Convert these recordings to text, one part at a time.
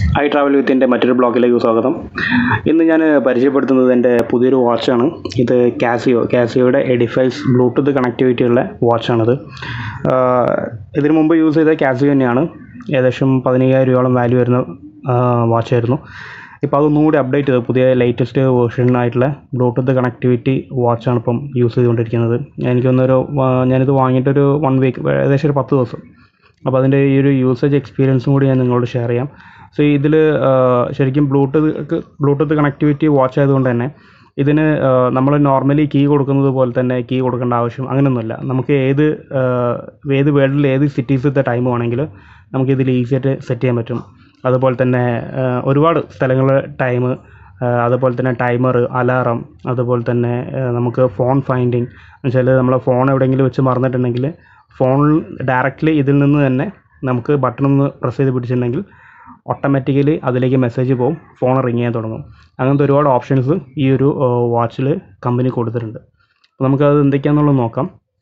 I travel വിത്തിൻ്റെ മറ്റൊരു ബ്ലോഗിലേക്ക് സ്വാഗതം ഇന്ന് ഞാൻ പരിചയപ്പെടുത്തുന്നത് എൻ്റെ പുതിയൊരു വാച്ചാണ് ഇത് കാസിയോ കാസിയോയുടെ എഡിഫൈസ് ബ്ലൂടൂത്ത് കണക്ടിവിറ്റി ഉള്ള വാച്ചാണിത് ആഹ് ഇതിനു മുമ്പ് യൂസ് ചെയ്ത കാസിയോ തന്നെയാണ് ഏകദേശം പതിനയ്യായിരം രൂപയോളം വാല്യൂ വരുന്ന വാച്ചായിരുന്നു ഇപ്പോൾ അതൊന്നും കൂടി അപ്ഡേറ്റ് ചെയ്ത് പുതിയ ലേറ്റസ്റ്റ് വേർഷനായിട്ടുള്ള ബ്ലൂടൂത്ത് കണക്ടിവിറ്റി വാച്ചാണ് ഇപ്പം യൂസ് ചെയ്തുകൊണ്ടിരിക്കുന്നത് എനിക്കൊന്നൊരു ഞാനിത് വാങ്ങിയിട്ടൊരു വൺ വീക്ക് ഏകദേശം ഒരു പത്ത് ദിവസം അപ്പോൾ അതിൻ്റെ ഈ ഒരു യൂസേജ് എക്സ്പീരിയൻസും കൂടി ഞാൻ നിങ്ങളോട് ഷെയർ ചെയ്യാം സോ ഇതിൽ ശരിക്കും ബ്ലൂടൂത്ത് ബ്ലൂടൂത്ത് കണക്ടിവിറ്റി വാച്ച് ആയതുകൊണ്ട് തന്നെ ഇതിന് നമ്മൾ നോർമലി കീ കൊടുക്കുന്നത് പോലെ തന്നെ കീ കൊടുക്കേണ്ട ആവശ്യം അങ്ങനെയൊന്നുമില്ല നമുക്ക് ഏത് ആ, ഏത് വേൾഡിൽ ഏത് സിറ്റീസിലത്തെ ടൈം വേണമെങ്കിലും നമുക്ക് ഇതിൽ ഈസി ആയിട്ട് സെറ്റ് ചെയ്യാൻ പറ്റും അതുപോലെ തന്നെ ആ, ഒരുപാട് സ്ഥലങ്ങളിലെ ടൈം അതുപോലെ തന്നെ ടൈമർ അലാറം അതുപോലെ തന്നെ ആ, നമുക്ക് ഫോൺ ഫൈൻഡിങ് എന്നുവെച്ചാൽ നമ്മൾ ഫോൺ എവിടെയെങ്കിലും വെച്ച് മറന്നിട്ടുണ്ടെങ്കിൽ ഫോൺ ഡയറക്റ്റ്ലി ഇതിൽ നിന്ന് തന്നെ നമുക്ക് ബട്ടൺ ഒന്ന് പ്രസ് ചെയ്ത് പിടിച്ചിട്ടുണ്ടെങ്കിൽ ഓട്ടോമാറ്റിക്കലി അതിലേക്ക് മെസ്സേജ് പോകും ഫോൺ റിങ് ചെയ്യാൻ തുടങ്ങും അങ്ങനത്തെ ഒരുപാട് ഓപ്ഷൻസ് ഈ ഒരു വാച്ചിൽ കമ്പനി കൊടുത്തിട്ടുണ്ട് അപ്പോൾ നമുക്കത് എന്തൊക്കെയാണെന്നുള്ളത് നോക്കാം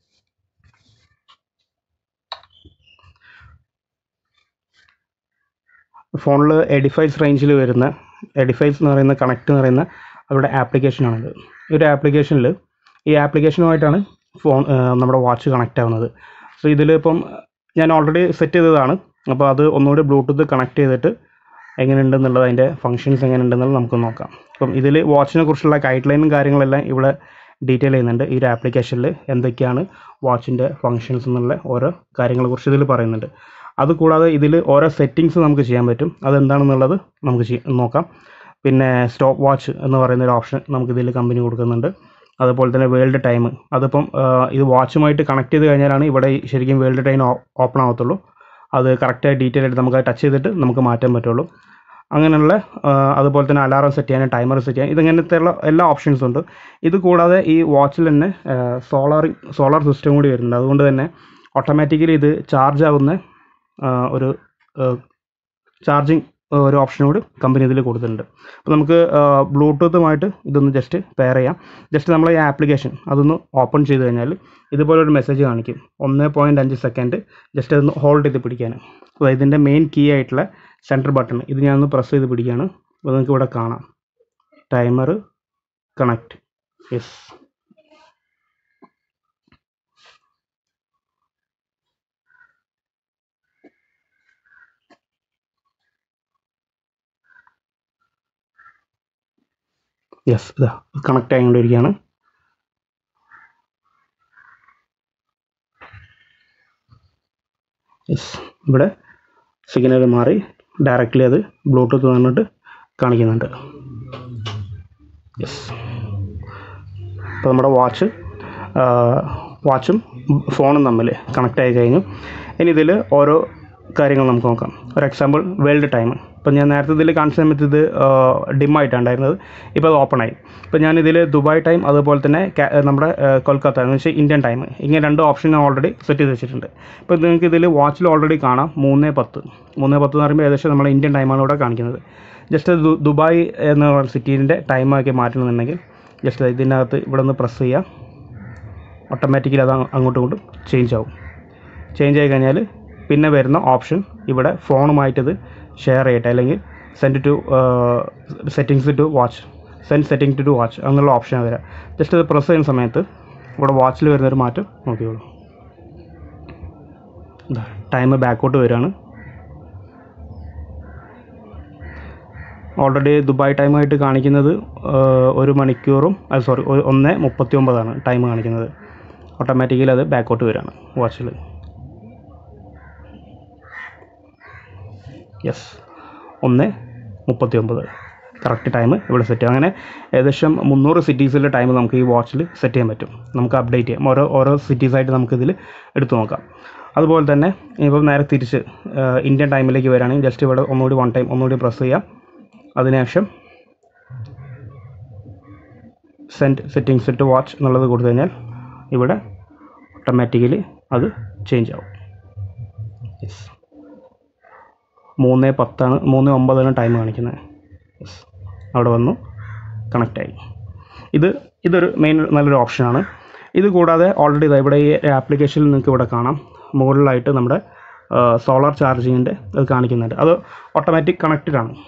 ഫോണിൽ എഡിഫൈസ് റേഞ്ചിൽ വരുന്ന എഡിഫൈസ് എന്ന് പറയുന്ന കണക്ട് എന്ന് പറയുന്ന അവരുടെ ആപ്ലിക്കേഷനാണിത് ഈ ഒരു ആപ്ലിക്കേഷനിൽ ഈ ആപ്ലിക്കേഷനുമായിട്ടാണ് ഫോൺ നമ്മുടെ വാച്ച് കണക്റ്റ് ആവുന്നത് സോ ഇതിൽ ഇപ്പം ഞാൻ ഓൾറെഡി സെറ്റ് ചെയ്തതാണ് അപ്പോൾ അത് ഒന്നുകൂടി ബ്ലൂടൂത്ത് കണക്ട് ചെയ്തിട്ട് എങ്ങനെയുണ്ടെന്നുള്ളത് അതിൻ്റെ ഫങ്ഷൻസ് എങ്ങനെയുണ്ടെന്നുള്ളത് നമുക്ക് നോക്കാം അപ്പം ഇതിൽ വാച്ചിനെ കുറിച്ചുള്ള ഗൈഡ് ലൈനും കാര്യങ്ങളെല്ലാം ഇവിടെ ഡീറ്റെയിൽ ചെയ്യുന്നുണ്ട് ഈ ഒരു ആപ്ലിക്കേഷനിൽ എന്തൊക്കെയാണ് വാച്ചിൻ്റെ ഫങ്ഷൻസ് എന്നുള്ള ഓരോ കാര്യങ്ങളെക്കുറിച്ച് ഇതിൽ പറയുന്നുണ്ട് അതുകൂടാതെ ഇതിൽ ഓരോ സെറ്റിങ്സ് നമുക്ക് ചെയ്യാൻ പറ്റും അതെന്താണെന്നുള്ളത് നമുക്ക് ചെയ്യ- നോക്കാം പിന്നെ സ്റ്റോപ്പ് വാച്ച് എന്ന് പറയുന്ന ഒരു ഓപ്ഷൻ നമുക്കിതിൽ കമ്പനി കൊടുക്കുന്നുണ്ട് അതുപോലെ തന്നെ വേൾഡ് ടൈം അതിപ്പം ആ, ഇത് വാച്ചുമായിട്ട് കണക്ട് ചെയ്ത് കഴിഞ്ഞാലാണ് ഇവിടെ ഈ ശരിക്കും വേൾഡ് ടൈം ഓപ്പൺ ആവത്തുള്ളൂ അത് കറക്റ്റായി ഡീറ്റെയിൽ ആയിട്ട് നമുക്ക് ടച്ച് ചെയ്തിട്ട് നമുക്ക് മാറ്റാൻ പറ്റുള്ളൂ അങ്ങനെയുള്ള ആ, അതുപോലെ തന്നെ അലാറം സെറ്റ് ചെയ്യാൻ ടൈമർ സെറ്റ് ചെയ്യാൻ ഇതിങ്ങനത്തെ ഉള്ള എല്ലാ ഓപ്ഷൻസും ഉണ്ട് ഇത് കൂടാതെ ഈ വാച്ചിൽ തന്നെ സോളാർ സോളാർ സിസ്റ്റം കൂടി വരുന്നുണ്ട് അതുകൊണ്ട് തന്നെ ഓട്ടോമാറ്റിക്കലി ഇത് ചാർജ് ആവുന്ന ആ, ഒരു ചാർജിങ് ഒരു ഓപ്ഷൻ കൂടി കമ്പനി ഇതിൽ കൊടുത്തിട്ടുണ്ട് അപ്പോൾ നമുക്ക് ബ്ലൂടൂത്തുമായിട്ട് ഇതൊന്ന് ജസ്റ്റ് പെയർ ചെയ്യാം ജസ്റ്റ് നമ്മൾ ഈ ആപ്ലിക്കേഷൻ അതൊന്ന് ഓപ്പൺ ചെയ്ത് കഴിഞ്ഞാൽ ഇതുപോലെ ഒരു മെസ്സേജ് കാണിക്കും ഒന്ന് പോയിൻറ്റ് അഞ്ച് സെക്കൻഡ് ജസ്റ്റ് അതൊന്ന് ഹോൾഡ് ചെയ്ത് പിടിക്കാനും അപ്പോൾ ഇതിൻ്റെ മെയിൻ കീ ആയിട്ടുള്ള സെൻറ്റർ ബട്ടൺ ഇത് ഞാനൊന്ന് പ്രസ് ചെയ്ത് പിടിക്കുകയാണ് അപ്പോൾ നിങ്ങൾക്ക് ഇവിടെ കാണാം ടൈമർ കണക്റ്റ് യെസ് യെസ് ഇതാ കണക്റ്റ് ആയിക്കൊണ്ടിരിക്കുകയാണ് യെസ് ഇവിടെ സിഗ്നൽ മാറി ഡയറക്റ്റ്ലി അത് ബ്ലൂടൂത്ത് വന്നിട്ട് കാണിക്കുന്നുണ്ട് യെസ് അപ്പോൾ നമ്മുടെ വാച്ച് വാച്ചും ഫോണും തമ്മിൽ കണക്റ്റ് ആയി കഴിഞ്ഞു ഇനി ഇതിൽ ഓരോ കാര്യങ്ങൾ നമുക്ക് നോക്കാം ഒരു എക്സാമ്പിൾ വേൾഡ് ടൈം ഇപ്പം ഞാൻ നേരത്തെ ഇതിൽ കാണിച്ച സമയത്ത് ഇത് ഡിമ്മായിട്ടാണ് ഉണ്ടായിരുന്നത് ഇപ്പോൾ അത് ഓപ്പൺ ആയി ഇപ്പോൾ ഞാനിതിൽ ദുബായ് ടൈം അതുപോലെ തന്നെ കാ- നമ്മുടെ ആ, കൊൽക്കത്ത എന്ന് വെച്ചാൽ ഇന്ത്യൻ ടൈം ഇങ്ങനെ രണ്ട് ഓപ്ഷൻ ഞാൻ ഓൾറെഡി സെറ്റ് ചെയ്ത് വെച്ചിട്ടുണ്ട് ഇപ്പോൾ നിങ്ങൾക്ക് ഇതിൽ വാച്ചിൽ ഓൾറെഡി കാണാം മൂന്ന് പത്ത് മൂന്ന് പത്ത് എന്ന് പറയുമ്പോൾ ഏകദേശം നമ്മുടെ ഇന്ത്യൻ ടൈമാണ് ഇവിടെ കാണിക്കുന്നത് ജസ്റ്റ് ദു- ദുബായ് എന്ന പറയുന്ന സിറ്റീൻ്റെ ടൈമാക്കി മാറ്റണമെന്നുണ്ടെങ്കിൽ ജസ്റ്റ് ഇതിനകത്ത് ഇവിടെ നിന്ന് പ്രസ് ചെയ്യുക ഓട്ടോമാറ്റിക്കലി അത് അങ്ങ് അങ്ങോട്ടും ഇങ്ങോട്ടും ചേഞ്ച് ആവും ചേഞ്ച് ആയി കഴിഞ്ഞാൽ പിന്നെ വരുന്ന ഓപ്ഷൻ ഇവിടെ ഫോണുമായിട്ടത് ഷെയർ ചെയ്യട്ടെ അല്ലെങ്കിൽ send to settings to watch send setting to watch എന്നുള്ള ഓപ്ഷൻ വരാം ജസ്റ്റ് അത് പ്രസ് ചെയ്യുന്ന സമയത്ത് ഇവിടെ വാച്ചിൽ വരുന്നൊരു മാറ്റം നോക്കിയോളൂ ടൈം ബാക്കോട്ട് വരികയാണ് ഓൾറെഡി ദുബായ് ടൈമായിട്ട് കാണിക്കുന്നത് ആ, ഒരു മണിക്കൂറും അത് സോറി ഒന്ന് മുപ്പത്തി ഒമ്പതാണ് ടൈം കാണിക്കുന്നത് ഓട്ടോമാറ്റിക്കലി അത് ബാക്കോട്ട് വരികയാണ് വാച്ചിൽ യെസ് ഒന്ന് മുപ്പത്തി ഒമ്പത് കറക്റ്റ് ടൈം ഇവിടെ സെറ്റ് ചെയ്യാം അങ്ങനെ ഏകദേശം മുന്നൂറ് സിറ്റീസിലെ ടൈം നമുക്ക് ഈ വാച്ചിൽ സെറ്റ് ചെയ്യാൻ പറ്റും നമുക്ക് അപ്ഡേറ്റ് ചെയ്യാം ഓരോ ഓരോ സിറ്റീസായിട്ട് നമുക്കിതിൽ എടുത്തു നോക്കാം അതുപോലെ തന്നെ ഇപ്പം നേരെ തിരിച്ച് ആ, ഇന്ത്യൻ ടൈമിലേക്ക് വരികയാണെങ്കിൽ ജസ്റ്റ് ഇവിടെ ഒന്നുകൂടി വൺ ടൈം ഒന്നുകൂടി പ്രസ് ചെയ്യാം അതിനുശേഷം സെൻഡ് സെറ്റിങ്സ് ടു വാച്ച് എന്നുള്ളത് കൊടുത്തു കഴിഞ്ഞാൽ ഇവിടെ ഓട്ടോമാറ്റിക്കലി അത് ചേഞ്ച് ആവും യെസ് മൂന്ന് പത്താണ് മൂന്ന് ഒമ്പതാണ് ടൈം കാണിക്കുന്നത് യെസ് അവിടെ വന്നു കണക്റ്റായി ഇത് ഇതൊരു മെയിൻ നല്ലൊരു ഓപ്ഷനാണ് ഇത് കൂടാതെ ഓൾറെഡി ഇതാ ഇവിടെ ഈ ആപ്ലിക്കേഷനിൽ നിങ്ങൾക്ക് ഇവിടെ കാണാം മുകളിലായിട്ട് നമ്മുടെ സോളാർ ചാർജിങ്ങിൻ്റെ അത് കാണിക്കുന്നുണ്ട് അത് ഓട്ടോമാറ്റിക് കണക്റ്റഡ് ആണ്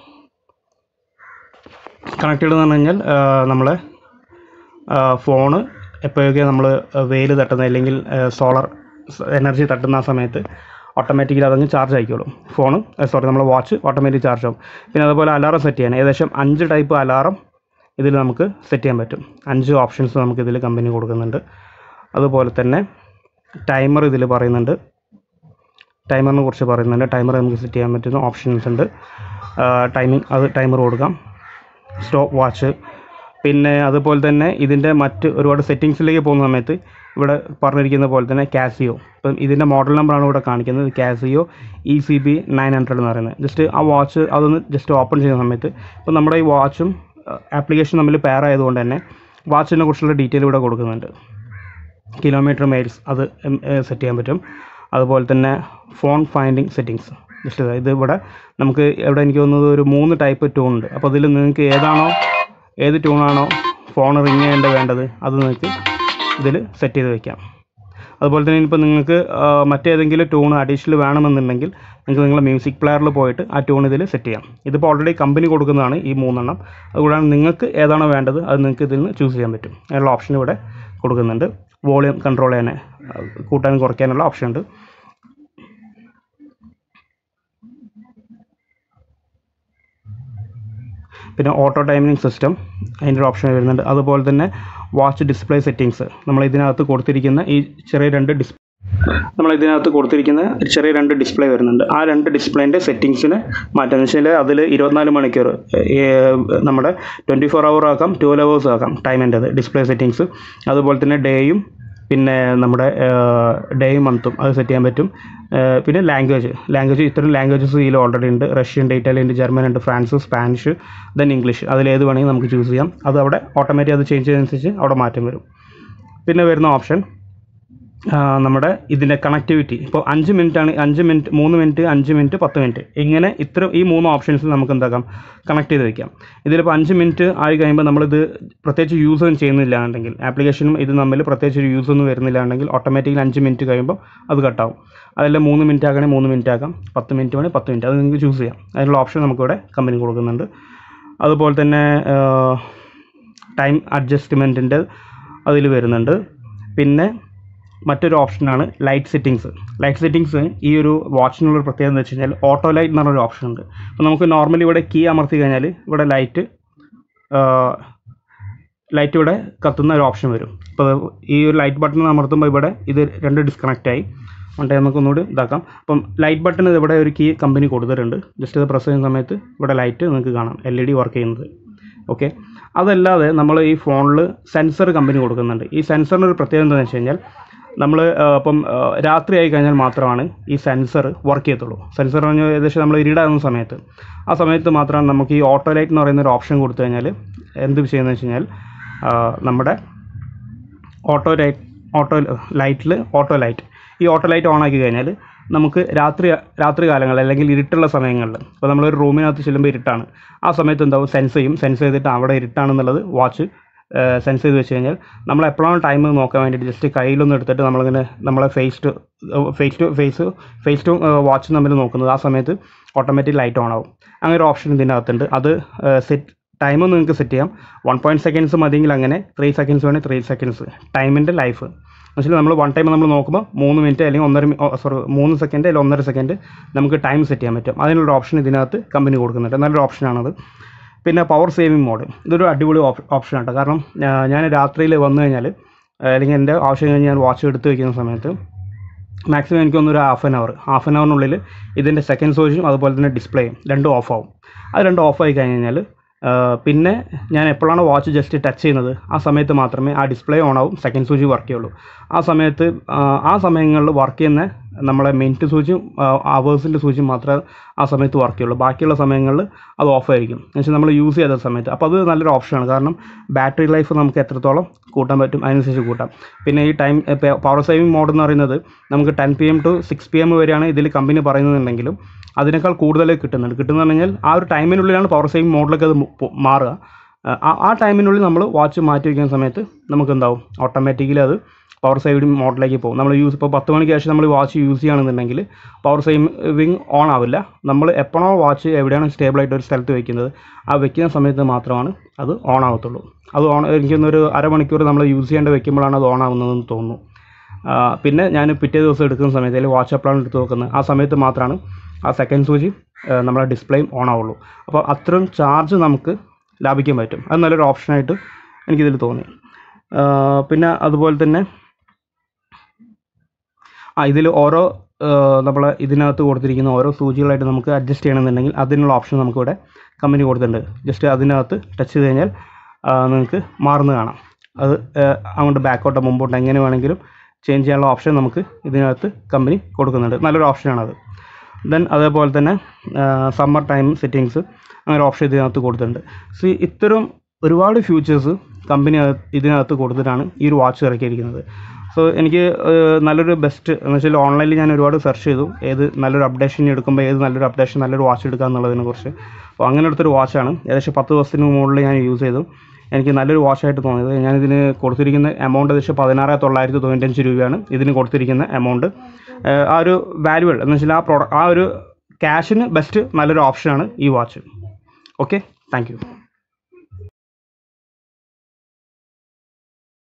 കണക്റ്റഡ് എന്ന് പറഞ്ഞു കഴിഞ്ഞാൽ നമ്മളെ ഫോണ് എപ്പോഴൊക്കെ നമ്മൾ വെയിൽ തട്ടുന്ന അല്ലെങ്കിൽ സോളർ എനർജി തട്ടുന്ന ആ സമയത്ത് ഓട്ടോമാറ്റിക്കലി അതങ്ങ് ചാർജ് ആയിക്കോളും ഫോണ് സോറി നമ്മുടെ വാച്ച് ഓട്ടോമാറ്റിക് ചാർജ് ആവും പിന്നെ അതുപോലെ അലാറം സെറ്റ് ചെയ്യാൻ ഏകദേശം അഞ്ച് ടൈപ്പ് അലാറം ഇതിൽ നമുക്ക് സെറ്റ് ചെയ്യാൻ പറ്റും അഞ്ച് ഓപ്ഷൻസ് നമുക്ക് ഇതിൽ കമ്പനി കൊടുക്കുന്നുണ്ട് അതുപോലെ തന്നെ ടൈമർ ഇതിൽ പറയുന്നുണ്ട് ടൈമറിനെ കുറിച്ച് പറയുന്നുണ്ട് ടൈമർ നമുക്ക് സെറ്റ് ചെയ്യാൻ പറ്റുന്ന ഓപ്ഷൻസ് ഉണ്ട് ടൈമിംഗ് അത് ടൈമർ കൊടുക്കാം സ്റ്റോപ്പ് വാച്ച് പിന്നെ അതുപോലെ തന്നെ ഇതിൻ്റെ മറ്റ് ഒരുപാട് സെറ്റിങ്സിലേക്ക് പോകുന്ന സമയത്ത് ഇവിടെ പറഞ്ഞിരിക്കുന്ന പോലെ തന്നെ കാസിയോ ഇപ്പം ഇതിൻ്റെ മോഡൽ നമ്പറാണ് ഇവിടെ കാണിക്കുന്നത് Casio E C B nine hundred എന്ന് പറയുന്നത് ജസ്റ്റ് ആ വാച്ച് അതൊന്ന് ജസ്റ്റ് ഓപ്പൺ ചെയ്യുന്ന സമയത്ത് ഇപ്പം നമ്മുടെ ഈ വാച്ചും ആപ്ലിക്കേഷൻ തമ്മിൽ പെയർ ആയതുകൊണ്ട് തന്നെ വാച്ചിനെ കുറിച്ചുള്ള ഡീറ്റെയിൽ ഇവിടെ കൊടുക്കുന്നുണ്ട് കിലോമീറ്റർ മൈൽസ് അത് സെറ്റ് ചെയ്യാൻ പറ്റും അതുപോലെ തന്നെ ഫോൺ ഫൈൻഡിങ് സെറ്റിങ്സ് ജസ്റ്റ് ഇത് ഇത് ഇവിടെ നമുക്ക് ഇവിടെ എനിക്ക് തോന്നുന്നത് ഒരു മൂന്ന് ടൈപ്പ് ട്യൂൺ ഉണ്ട് അപ്പോൾ അതിൽ നിങ്ങൾക്ക് ഏതാണോ ഏത് ട്യൂണാണോ ഫോൺ റിങ് ചെയ്യേണ്ടത് വേണ്ടത് അത് നിങ്ങൾക്ക് ഇതിൽ സെറ്റ് ചെയ്ത് വെക്കാം അതുപോലെ തന്നെ ഇപ്പോൾ നിങ്ങൾക്ക് മറ്റേതെങ്കിലും ട്യൂൺ അഡീഷണൽ വേണമെന്നുണ്ടെങ്കിൽ നിങ്ങൾക്ക് നിങ്ങളുടെ മ്യൂസിക് പ്ലെയറിൽ പോയിട്ട് ആ ട്യൂൺ ഇതിൽ സെറ്റ് ചെയ്യാം ഇതിപ്പോൾ ഓൾറെഡി കമ്പനി കൊടുക്കുന്നതാണ് ഈ മൂന്നെണ്ണം അതുകൂടാതെ നിങ്ങൾക്ക് ഏതാണോ വേണ്ടത് അത് നിങ്ങൾക്ക് ഇതിൽ നിന്ന് ചൂസ് ചെയ്യാൻ പറ്റും അതിനുള്ള ഓപ്ഷൻ ഇവിടെ കൊടുക്കുന്നുണ്ട് വോളിയം കൺട്രോൾ ചെയ്യാൻ കൂട്ടാനും കുറയ്ക്കാനുള്ള ഓപ്ഷൻ ഉണ്ട് പിന്നെ ഓട്ടോ ടൈമിംഗ് സിസ്റ്റം അതിൻ്റെ ഒരു ഓപ്ഷൻ വരുന്നുണ്ട് അതുപോലെ തന്നെ വാച്ച് ഡിസ്പ്ലേ സെറ്റിങ്സ് നമ്മൾ ഇതിനകത്ത് കൊടുത്തിരിക്കുന്ന ഈ ചെറിയ രണ്ട് ഡിസ് നമ്മൾ ഇതിനകത്ത് കൊടുത്തിരിക്കുന്ന ചെറിയ രണ്ട് ഡിസ്പ്ലേ വരുന്നുണ്ട് ആ രണ്ട് ഡിസ്പ്ലേൻ്റെ സെറ്റിങ്സിന് മാറ്റാന്ന് വെച്ചാൽ അതിൽ ഇരുപത്തിനാല് മണിക്കൂർ നമ്മുടെ ട്വൻറ്റി ഫോർ അവർ ആക്കാം ട്വൽവ് അവേഴ്സ് ആക്കാം ടൈമിൻ്റെത് ഡിസ്പ്ലേ സെറ്റിങ്സ് അതുപോലെ തന്നെ ഡേയും പിന്നെ നമ്മുടെ ഡേയും മന്തും അത് സെറ്റ് ചെയ്യാൻ പറ്റും പിന്നെ ലാംഗ്വേജ് ലാംഗ്വേജ് ഇത്തരം ലാംഗ്വേജസ് ഇതിൽ ഓൾറെഡി ഉണ്ട് റഷ്യൻ ഉണ്ട് ഇറ്റാലിയൻ ഉണ്ട് ജർമ്മൻ ഉണ്ട് ഫ്രാൻസ് സ്പാനിഷ് ദെൻ ഇംഗ്ലീഷ് അതിലേത് വേണമെങ്കിൽ നമുക്ക് ചൂസ് ചെയ്യാം അത് അവിടെ ഓട്ടോമാറ്റിക് അത് ചേഞ്ച് ചെയ്യുന്നതനുസരിച്ച് അവിടെ മാറ്റം വരും പിന്നെ വരുന്ന ഓപ്ഷൻ നമ്മുടെ ഇതിൻ്റെ കണക്ടിവിറ്റി ഇപ്പോൾ അഞ്ച് മിനിറ്റ് ആണ് അഞ്ച് മിനിറ്റ് മൂന്ന് മിനിറ്റ് അഞ്ച് മിനിറ്റ് പത്ത് മിനിറ്റ് ഇങ്ങനെ ഇത്ര ഈ മൂന്ന് ഓപ്ഷൻസ് നമുക്ക് എന്താക്കാം കണക്ട് ചെയ്ത് വെക്കാം ഇതിലിപ്പോൾ അഞ്ച് മിനിറ്റ് ആയി കഴിയുമ്പോൾ നമ്മളിത് പ്രത്യേകിച്ച് യൂസ് ഒന്നും ചെയ്യുന്നില്ല എന്നുണ്ടെങ്കിൽ ആപ്ലിക്കേഷനും ഇത് തമ്മിൽ പ്രത്യേകിച്ച് ഒരു യൂസ് ഒന്നും വരുന്നില്ല എന്നുണ്ടെങ്കിൽ ഓട്ടോമാറ്റിക്കലി അഞ്ച് മിനിറ്റ് കഴിയുമ്പോൾ അത് കട്ടാവും അതെല്ലാം മൂന്ന് മിനിറ്റ് ആക്കണമെങ്കിൽ മൂന്ന് മിനിറ്റ് ആക്കാം പത്ത് മിനിറ്റ് വേണമെങ്കിൽ പത്ത് മിനിറ്റ് അത് നിങ്ങൾക്ക് ചൂസ് ചെയ്യാം അതിനുള്ള ഓപ്ഷൻ നമുക്കിവിടെ കമ്പനി കൊടുക്കുന്നുണ്ട് അതുപോലെ തന്നെ ടൈം അഡ്ജസ്റ്റ്മെൻറ്റിൻ്റെ അതിൽ വരുന്നുണ്ട് പിന്നെ മറ്റൊരു ഓപ്ഷനാണ് ലൈറ്റ് സെറ്റിങ്സ് ലൈറ്റ് സെറ്റിങ്സ് ഈ ഒരു വാച്ചിനുള്ള പ്രത്യേകത എന്ന് വെച്ച് കഴിഞ്ഞാൽ ഓട്ടോ ലൈറ്റ് എന്ന് പറഞ്ഞൊരു ഓപ്ഷൻ ഉണ്ട് അപ്പോൾ നമുക്ക് നോർമലി ഇവിടെ കീ അമർത്തി കഴിഞ്ഞാൽ ഇവിടെ ലൈറ്റ് ലൈറ്റ് ഇവിടെ കത്തുന്ന ഒരു ഓപ്ഷൻ വരും ഇപ്പോൾ ഈ ഒരു ലൈറ്റ് ബട്ടൺ അമർത്തുമ്പോൾ ഇവിടെ ഇത് രണ്ട് ഡിസ്കണക്റ്റ് ആയി അതുകൊണ്ട് നമുക്ക് ഒന്നുകൂടി ഇതാക്കാം അപ്പം ലൈറ്റ് ബട്ടൺ ഇവിടെ ഒരു കീ കമ്പനി കൊടുത്തിട്ടുണ്ട് ജസ്റ്റ് ഇത് പ്രസ് ചെയ്യുന്ന സമയത്ത് ഇവിടെ ലൈറ്റ് നിങ്ങൾക്ക് കാണാം എൽ ഇ ഡി വർക്ക് ചെയ്യുന്നത് ഓക്കെ അതല്ലാതെ നമ്മൾ ഈ ഫോണിൽ സെൻസർ കമ്പനി കൊടുക്കുന്നുണ്ട് ഈ സെൻസറിന് ഒരു പ്രത്യേകത എന്താണെന്ന് വെച്ച് കഴിഞ്ഞാൽ നമ്മൾ ഇപ്പം രാത്രി ആയി കഴിഞ്ഞാൽ മാത്രമാണ് ഈ സെൻസർ വർക്ക് ചെയ്യത്തുള്ളൂ സെൻസർ പറഞ്ഞാൽ ഏകദേശം നമ്മൾ ഇരുടാകുന്ന സമയത്ത് ആ സമയത്ത് മാത്രമാണ് നമുക്ക് ഈ ഓട്ടോ ലൈറ്റ് എന്ന് പറയുന്ന ഒരു ഓപ്ഷൻ കൊടുത്തു കഴിഞ്ഞാൽ എന്ത് ചെയ്യുന്നത് വെച്ച് കഴിഞ്ഞാൽ നമ്മുടെ ഓട്ടോ ലൈറ്റ് ഓട്ടോ ലൈറ്റിൽ ഓട്ടോ ലൈറ്റ് ഈ ഓട്ടോ ലൈറ്റ് ഓൺ ആക്കി കഴിഞ്ഞാൽ നമുക്ക് രാത്രി രാത്രി കാലങ്ങളിൽ അല്ലെങ്കിൽ ഇരുട്ടുള്ള സമയങ്ങളിൽ ഇപ്പോൾ നമ്മളൊരു റൂമിനകത്ത് ചെല്ലുമ്പോൾ ഇരുട്ടാണ് ആ സമയത്ത് എന്താവും സെൻസ് ചെയ്യും സെൻസ് ചെയ്തിട്ട് അവിടെ ഇരുട്ടാണെന്നുള്ളത് വാച്ച് സെൻസ് ചെയ്ത് വെച്ച് കഴിഞ്ഞാൽ നമ്മൾ എപ്പോഴാണ് ടൈം നോക്കാൻ വേണ്ടിയിട്ട് ജസ്റ്റ് കയ്യിലൊന്നും എടുത്തിട്ട് നമ്മളിങ്ങനെ നമ്മളെ face to face to face face to watch തമ്മിൽ നോക്കുന്നത് ആ സമയത്ത് ഓട്ടോമാറ്റിക് ലൈറ്റ് ഓൺ ആവും അങ്ങനെ ഒരു ഓപ്ഷൻ ഇതിൻ്റെ അകത്തുണ്ട് അത് സെറ്റ് ടൈം നിങ്ങൾക്ക് സെറ്റ് ചെയ്യാം വൺ പോയിൻറ്റ് സെക്കൻഡ്സ് മതിയെങ്കിൽ അങ്ങനെ ത്രീ സെക്കൻഡ്സ് വേണമെങ്കിൽ ത്രീ സെക്കൻഡ്സ് ടൈമിൻ്റെ ലൈഫ് എന്നുവെച്ചാൽ നമ്മൾ വൺ ടൈം നമ്മൾ നോക്കുമ്പോൾ മൂന്ന് മിനിറ്റ് അല്ലെങ്കിൽ ഒന്നര സോറി മൂന്ന് സെക്കൻഡ് അല്ലെങ്കിൽ ഒന്നര സെക്കൻഡ് നമുക്ക് ടൈം സെറ്റ് ചെയ്യാൻ പറ്റും അതിനുള്ള ഓപ്ഷൻ ഇതിനകത്ത് കമ്പനി കൊടുക്കുന്നുണ്ട് നല്ലൊരു ഓപ്ഷനാണത് പിന്നെ പവർ സേവിങ് മോഡ് ഇതൊരു അടിപൊളി ഓപ്ഷനാണ് കേട്ടോ കാരണം ഞാൻ രാത്രിയിൽ വന്നു കഴിഞ്ഞാൽ അല്ലെങ്കിൽ എൻ്റെ ആവശ്യം കഴിഞ്ഞ് ഞാൻ വാച്ച് എടുത്ത് വയ്ക്കുന്ന സമയത്ത് മാക്സിമം എനിക്കൊന്ന് ഒരു half an hour half an അവറിനുള്ളിൽ ഇതിൻ്റെ സെക്കൻഡ് സോഴ്സും അതുപോലെ തന്നെ ഡിസ്പ്ലേയും രണ്ടും ഓഫ് ആവും അത് രണ്ടും ഓഫ് ആയി കഴിഞ്ഞ് കഴിഞ്ഞാൽ പിന്നെ ഞാൻ എപ്പോഴാണ് വാച്ച് ജസ്റ്റ് ടച്ച് ചെയ്യുന്നത് ആ സമയത്ത് മാത്രമേ ആ ഡിസ്പ്ലേ ഓൺ ആവും സെക്കൻഡ് സ്വിച്ച് വർക്ക് ചെയ്യുള്ളൂ ആ സമയത്ത് ആ സമയങ്ങളിൽ വർക്ക് ചെയ്യുന്ന നമ്മളെ മിനിറ്റ് സ്വിച്ചും അവേഴ്സിൻ്റെ സ്വിച്ചും മാത്രമേ ആ സമയത്ത് വർക്ക് ചെയ്യുള്ളൂ ബാക്കിയുള്ള സമയങ്ങളിൽ അത് ഓഫ് ആയിരിക്കും എന്നുവെച്ചാൽ നമ്മൾ യൂസ് ചെയ്ത സമയത്ത് അപ്പോൾ അത് നല്ലൊരു ഓപ്ഷനാണ് കാരണം ബാറ്ററി ലൈഫ് നമുക്ക് എത്രത്തോളം കൂട്ടാൻ പറ്റും അതിനനുസരിച്ച് കൂട്ടാം പിന്നെ ഈ ടൈം പവർ സേവിങ് മോഡ് എന്ന് പറയുന്നത് നമുക്ക് ten P M to six P M വരെയാണ് ഇതിൽ കമ്പനി പറയുന്നുണ്ടെങ്കിലും അതിനേക്കാൾ കൂടുതൽ കിട്ടുന്നുണ്ട് കിട്ടുന്നത് പറഞ്ഞാൽ ആ ഒരു ടൈമിനുള്ളിലാണ് പവർ സേവിങ് മോഡിലേക്ക് അത് മാറുക ആ ആ ടൈമിനുള്ളിൽ നമ്മൾ വാച്ച് മാറ്റി വയ്ക്കുന്ന സമയത്ത് നമുക്ക് എന്താവും ഓട്ടോമാറ്റിക്കലി അത് പവർ സേവിങ് മോഡിലേക്ക് പോകും നമ്മൾ യൂസ് ഇപ്പോൾ പത്ത് മണിക്ക് ശേഷം നമ്മൾ വാച്ച് യൂസ് ചെയ്യുകയാണെന്നുണ്ടെങ്കിൽ പവർ സേവിങ് ഓൺ ആവില്ല നമ്മൾ എപ്പോഴാണോ വാച്ച് എവിടെയാണ് സ്റ്റേബിളായിട്ട് ഒരു സ്ഥലത്ത് വെക്കുന്നത് ആ വെക്കുന്ന സമയത്ത് മാത്രമാണ് അത് ഓൺ ആവത്തുള്ളൂ അത് ഓൺ എനിക്കൊന്നൊരു അരമണിക്കൂർ നമ്മൾ യൂസ് ചെയ്യേണ്ട വെക്കുമ്പോഴാണ് അത് ഓൺ ആവുന്നതെന്ന് തോന്നുന്നു ആ, പിന്നെ ഞാൻ പിറ്റേ ദിവസം എടുക്കുന്ന സമയത്ത് അല്ലെങ്കിൽ വാച്ച് എപ്പോഴാണ് എടുത്ത് നോക്കുന്നത് ആ സമയത്ത് മാത്രമാണ് ആ സെക്കൻഡ് സൂചി ആ, നമ്മളെ ഡിസ്പ്ലേയും ഓൺ ആവുള്ളൂ അപ്പോൾ അത്രയും ചാർജ് നമുക്ക് ലാഭിക്കാൻ പറ്റും അത് നല്ലൊരു ഓപ്ഷനായിട്ട് എനിക്കിതിൽ തോന്നി ആ, പിന്നെ അതുപോലെ തന്നെ ആ ഇതിൽ ഓരോ നമ്മൾ ഇതിനകത്ത് കൊടുത്തിരിക്കുന്ന ഓരോ സൂചികളായിട്ട് നമുക്ക് അഡ്ജസ്റ്റ് ചെയ്യണമെന്നുണ്ടെങ്കിൽ അതിനുള്ള ഓപ്ഷൻ നമുക്കിവിടെ കമ്പനി കൊടുത്തിട്ടുണ്ട് ജസ്റ്റ് അതിനകത്ത് ടച്ച് ചെയ്ത് കഴിഞ്ഞാൽ ആ, നിങ്ങൾക്ക് മാറുന്നത് കാണാം അത് ആ, അങ്ങോട്ട് ബാക്കോട്ടോ മുമ്പോട്ടോ എങ്ങനെ വേണമെങ്കിലും ചേഞ്ച് ചെയ്യാനുള്ള ഓപ്ഷൻ നമുക്ക് ഇതിനകത്ത് കമ്പനി കൊടുക്കുന്നുണ്ട് നല്ലൊരു ഓപ്ഷനാണത് ദെൻ അതേപോലെ തന്നെ സമ്മർ ടൈം സെറ്റിങ്സ് അങ്ങനെ ഓപ്ഷൻ ഇതിനകത്ത് കൊടുത്തിട്ടുണ്ട് സോ ഇത്തരം ഒരുപാട് ഫ്യൂച്ചേഴ്സ് കമ്പനി ഇതിനകത്ത് കൊടുത്തിട്ടാണ് ഈ ഒരു വാച്ച് ഇറക്കിയിരിക്കുന്നത് സോ എനിക്ക് ഏഹ്, നല്ലൊരു ബെസ്റ്റ് എന്ന് വെച്ചാൽ ഓൺലൈനിൽ ഞാൻ ഒരുപാട് സെർച്ച് ചെയ്തു ഏത് നല്ലൊരു അപ്ഡേഷൻ എടുക്കുമ്പോൾ ഏത് നല്ലൊരു അപ്ഡേഷൻ നല്ലൊരു വാച്ച് എടുക്കുക എന്നുള്ളതിനെ കുറിച്ച് അപ്പോൾ അങ്ങനെ എടുത്തൊരു വാച്ചാണ് ഏകദേശം പത്ത് ദിവസത്തിന് മുകളിൽ ഞാൻ യൂസ് ചെയ്തു എനിക്ക് നല്ലൊരു വാച്ചായിട്ട് തോന്നിയത് ഞാനിതിന് കൊടുത്തിരിക്കുന്ന എമൗണ്ട് ഏകദേശം പതിനാറ് തൊള്ളായിരത്തി തൊണ്ണൂറ്റഞ്ച് രൂപയാണ് ഇതിന് കൊടുത്തിരിക്കുന്ന എമൗണ്ട് ആ ഒരു വാല്യുവൽ എന്ന് വെച്ചാൽ ആ പ്രോഡക്റ്റ് ആ ഒരു ക്യാഷിന് ബെസ്റ്റ് നല്ലൊരു ഓപ്ഷനാണ് ഈ വാച്ച് ഓക്കെ താങ്ക് യു